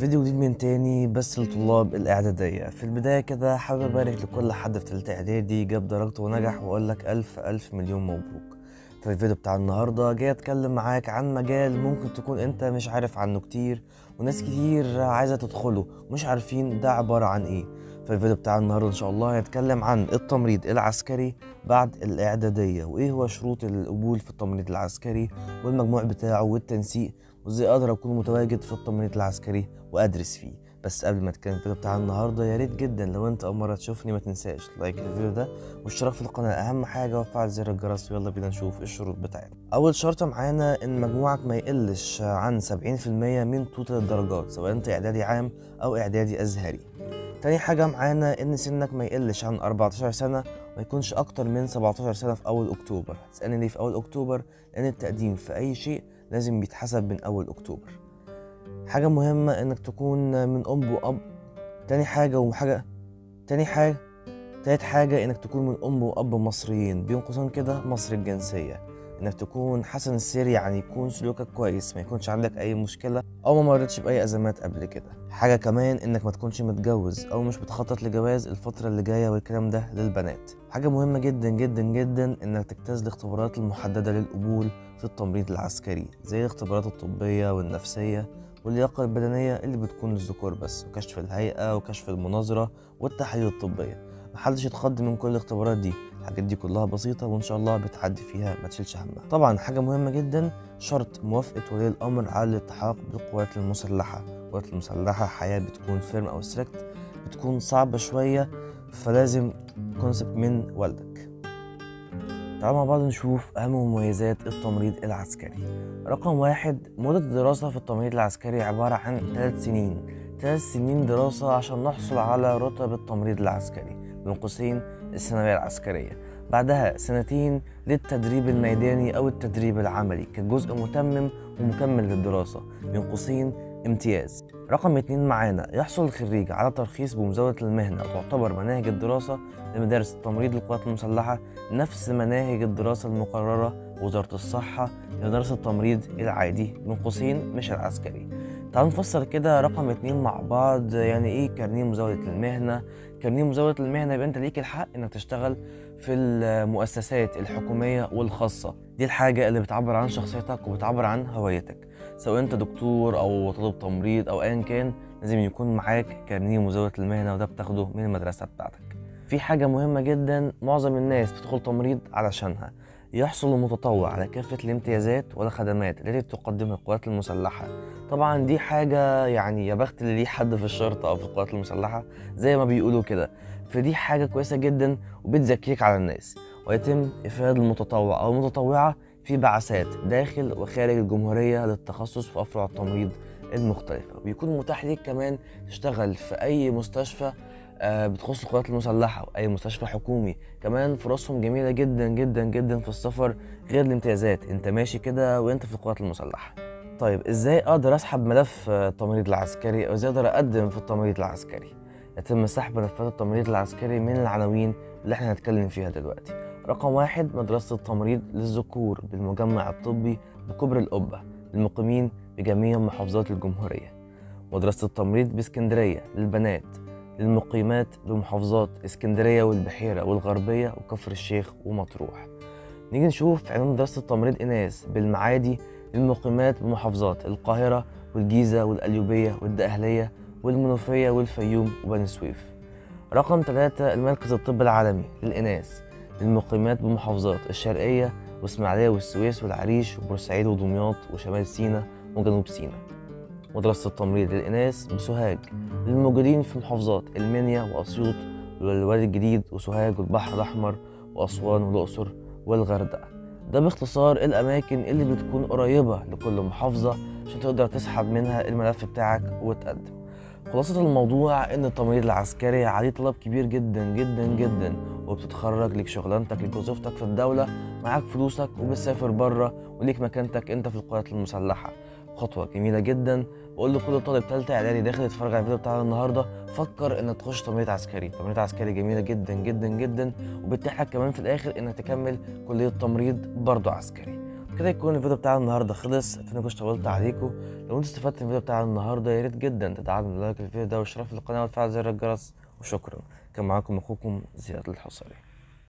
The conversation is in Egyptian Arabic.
فيديو جديد من تاني بس لطلاب الإعدادية في البداية كده حابب أبارك لكل حد في تالتة إعدادي جاب درجته ونجح وأقول لك ألف ألف مليون مبروك في الفيديو بتاع النهاردة جاي أتكلم معاك عن مجال ممكن تكون أنت مش عارف عنه كتير وناس كتير عايزة تدخله مش عارفين ده عبارة عن إيه في الفيديو بتاع النهاردة إن شاء الله هنتكلم عن التمريض العسكري بعد الإعدادية وإيه هو شروط القبول في التمريض العسكري والمجموع بتاعه والتنسيق وازاي اقدر اكون متواجد في التمريض العسكري وادرس فيه بس قبل ما اتكلم في الفيديو بتاع النهارده يا ريت جدا لو انت اول مره تشوفني ما تنساش لايك الفيديو ده واشتراك في القناه اهم حاجه وفعل زر الجرس ويلا بينا نشوف الشروط بتاعتنا اول شرط معانا ان مجموعك ما يقلش عن 70% من توتال الدرجات سواء انت اعدادي عام او اعدادي ازهري تاني حاجة معانا إن سنك ما يقلش عن 14 سنة ما يكونش أكتر من 17 سنة في أول أكتوبر هتسألني ليه في أول أكتوبر لأن التقديم في أي شيء لازم بيتحسب من أول أكتوبر حاجة مهمة إنك تكون من أم وأب تاني حاجة وحاجة تاني حاجة تالت حاجة إنك تكون من أم وأب مصريين بين قوسين كده مصري الجنسية إنك تكون حسن السير يعني يكون سلوكك كويس ما يكونش عندك أي مشكلة أو ما مرتش بأي أزمات قبل كده حاجة كمان إنك ما تكونش متجوز أو مش بتخطط لجواز الفترة اللي جاية والكلام ده للبنات حاجة مهمة جدا جدا جدا إنك تجتاز الاختبارات المحددة للقبول في التمريض العسكري زي الاختبارات الطبية والنفسية واللياقة البدنية اللي بتكون للذكور بس وكشف الهيئة وكشف المناظرة والتحاليل الطبية محدش يتخض من كل الاختبارات دي الحاجات دي كلها بسيطة وإن شاء الله بتعدي فيها ما تشيلش همها طبعا حاجة مهمة جدا شرط موافقة ولي الأمر على الالتحاق بالقوات المسلحة القوات المسلحة حياة بتكون فيرم أو ستريكت بتكون صعبة شوية فلازم كونسبت من والدك تعالوا مع بعض نشوف أهم مميزات التمريض العسكري رقم واحد مدة الدراسة في التمريض العسكري عبارة عن ثلاث سنين ثلاث سنين دراسة عشان نحصل على رتب التمريض العسكري بين قوسين الثانوية العسكرية بعدها سنتين للتدريب الميداني أو التدريب العملي كجزء متمم ومكمل للدراسة بين قوسين امتياز رقم اتنين معانا يحصل الخريج على ترخيص بمزاولة المهنة وتعتبر مناهج الدراسة لمدارس التمريض للقوات المسلحة نفس مناهج الدراسة المقررة وزارة الصحة لمدارس التمريض العادي من قوسين مش العسكري تعالوا نفسر كده رقم اتنين مع بعض يعني ايه كارنيه مزاولة المهنة كارنيه مزاولة المهنة يبقى انت ليك الحق انك تشتغل في المؤسسات الحكومية والخاصة دي الحاجة اللي بتعبر عن شخصيتك وبتعبر عن هويتك سواء انت دكتور او طالب تمريض او ايا كان لازم يكون معاك كارنيه مزاولة المهنة وده بتاخده من المدرسة بتاعتك في حاجة مهمة جدا معظم الناس بتدخل تمريض علشانها يحصل المتطوع على كافة الامتيازات والخدمات التي تقدمها القوات المسلحة طبعا دي حاجة يعني يا بخت اللي ليه حد في الشرطة أو في القوات المسلحة زي ما بيقولوا كده فدي حاجة كويسة جدا وبتزكيك على الناس ويتم إفادة المتطوع أو المتطوعة في بعثات داخل وخارج الجمهورية للتخصص في أفرع التمريض المختلفة وبيكون متاح ليك كمان تشتغل في أي مستشفى بتخص القوات المسلحة أو أي مستشفى حكومي كمان فرصهم جميلة جدا جدا جدا في السفر غير الامتيازات أنت ماشي كده وأنت في القوات المسلحة طيب إزاي أقدر أسحب ملف التمريض العسكري أو إزاي أقدر أقدم في التمريض العسكري يتم سحب ملفات التمريض العسكري من العناوين اللي احنا هنتكلم فيها دلوقتي رقم واحد مدرسة التمريض للذكور بالمجمع الطبي بكبر القبة للمقيمين بجميع محافظات الجمهورية مدرسة التمريض باسكندرية للبنات للمقيمات بمحافظات اسكندرية والبحيرة والغربية وكفر الشيخ ومطروح نيجي نشوف عنوان مدرسة التمريض إناث بالمعادي للمقيمات بمحافظات القاهرة والجيزة والقليوبية والدقهلية والمنوفية والفيوم وبني سويف رقم ثلاثة المركز الطبي العالمي للإناث للمقيمات بمحافظات الشرقية وإسماعيلية والسويس والعريش وبورسعيد ودمياط وشمال سيناء وجنوب سيناء مدرسة التمريض للإناث بسوهاج للموجودين في محافظات المنيا وأسيوط والوادي الجديد وسوهاج والبحر الأحمر وأسوان والأقصر والغردقة ده باختصار الأماكن اللي بتكون قريبة لكل محافظة عشان تقدر تسحب منها الملف بتاعك وتقدم خلاصة الموضوع إن التمريض العسكري عليه طلب كبير جدا جدا جدا وبتتخرج ليك شغلانتك ليك وظيفتك في الدولة معاك فلوسك وبتسافر بره وليك مكانتك أنت في القوات المسلحة خطوة جميلة جدا بقول لكل طالب تالتة إعدادي داخل يتفرج على الفيديو بتاعنا النهاردة فكر إنك تخش تمريض عسكري، تمريض عسكري جميلة جدا جدا جدا وبتتيح لك كمان في الآخر إنك تكمل كلية تمريض برضه عسكري. كده يكون الفيديو بتاع النهارده خلص اتمنى كنت طولت عليكم لو انتوا استفدتوا من الفيديو بتاع النهارده يا ريت جدا تدعموا لايك الفيديو ده واشتراك في القناه وتفعل زر الجرس وشكرا كان معاكم اخوكم زياد الحصري